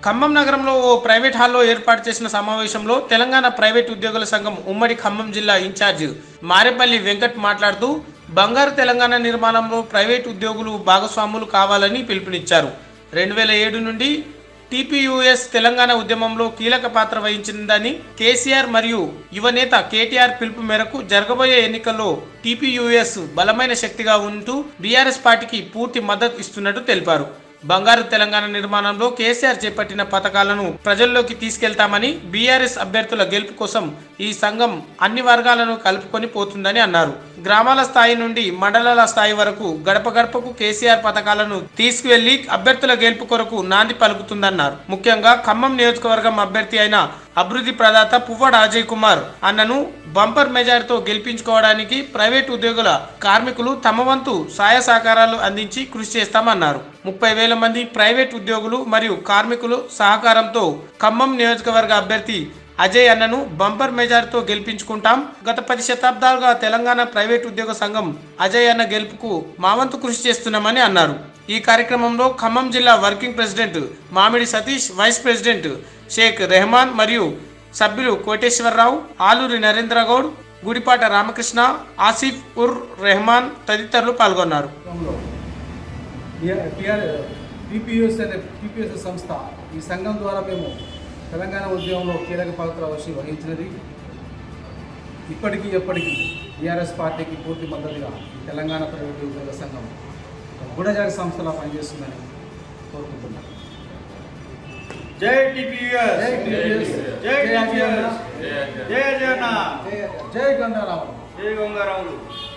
ఖమ్మం నగరంలో ఓ ప్రైవేట్ హాల్లో ఏర్పాటు చేసిన సమావేశంలో తెలంగాణ ప్రైవేట్ ఉద్యోగుల సంఘం ఉమ్మడి ఖమ్మం జిల్లా ఇన్ఛార్జ్ మారేపల్లి వెంకట్ మాట్లాడుతూ బంగారు తెలంగాణ నిర్మాణంలో ప్రైవేట్ ఉద్యోగులు భాగస్వాములు కావాలని పిలుపునిచ్చారు రెండు వేల ఏడు నుండి టీపీయూఎస్ తెలంగాణ ఉద్యమంలో కీలక పాత్ర వహించిందని కేసీఆర్ మరియు యువనేత కేటీఆర్ పిలుపు మేరకు జరగబోయే ఎన్నికల్లో టీపీయూఎస్ బలమైన శక్తిగా ఉంటూ బీఆర్ఎస్ పార్టీకి పూర్తి మద్దతు ఇస్తున్నట్టు తెలిపారు బంగారు తెలంగాణ నిర్మాణంలో కేసీఆర్ చేపట్టిన పథకాలను ప్రజల్లోకి తీసుకెళ్తామని బీఆర్ఎస్ అభ్యర్థుల గెలుపు కోసం ఈ సంఘం అన్ని వర్గాలను కలుపుకొని పోతుందని అన్నారు గ్రామాల స్థాయి నుండి మండలాల స్థాయి వరకు గడప గడపకు కేసీఆర్ పథకాలను తీసుకువెళ్లి అభ్యర్థుల గెలుపు కొరకు నాంది పలుకుతుందన్నారు ముఖ్యంగా ఖమ్మం నియోజకవర్గం అభ్యర్థి అయిన అభివృద్ధి ప్రదాత పువ్వాడ అజయ్ కుమార్ అన్నను బంపర్ మెజార్టీతో గెలిపించుకోవడానికి ప్రైవేట్ ఉద్యోగుల కార్మికులు తమ వంతు సాయ సహకారాలు అందించి కృషి చేస్తామన్నారు ముప్పై వేల మంది ప్రైవేట్ ఉద్యోగులు మరియు కార్మికులు సహకారంతో ఖమ్మం నియోజకవర్గ అభ్యర్థి అజయ్ అన్నను బంపర్ మెజార్టీతో గెలిపించుకుంటాం గత పది శతాబ్దాలుగా తెలంగాణ ప్రైవేట్ ఉద్యోగ సంఘం అజయ్ అన్న గెలుపుకు మా వంతు కృషి చేస్తున్నామని అన్నారు ఈ కార్యక్రమంలో ఖమ్మం జిల్లా working president Mamidi Satish vice president Sheikh Rehman మరియు సభ్యులు కోటేశ్వరరావు ఆలూరి నరేంద్ర గౌడ్ గుడిపాట రామకృష్ణ ఆసిఫ్ ఉర్ రెహమాన్ తదితరులు పాల్గొన్నారు టిఆర్ టీపీయూఎస్ అనే టీపీఎస్ సంస్థ ఈ సంఘం ద్వారా మేము తెలంగాణ ఉద్యమంలో కీలక పాత్ర వహించి వహించినది ఇప్పటికీ ఎప్పటికీ టీఆర్ఎస్ పార్టీకి పూర్తి మద్దతుగా ఈ తెలంగాణ ప్రైవేట్ ఉద్యోగ సంఘం ఒక గూఢజారి సంస్థలా పనిచేస్తుందని కోరుకుంటున్నాను జై టిపిఎస్ జై TPS. జై జై టిపిఎస్ జై జగన్న జై గంగారావు జై గంగారాములు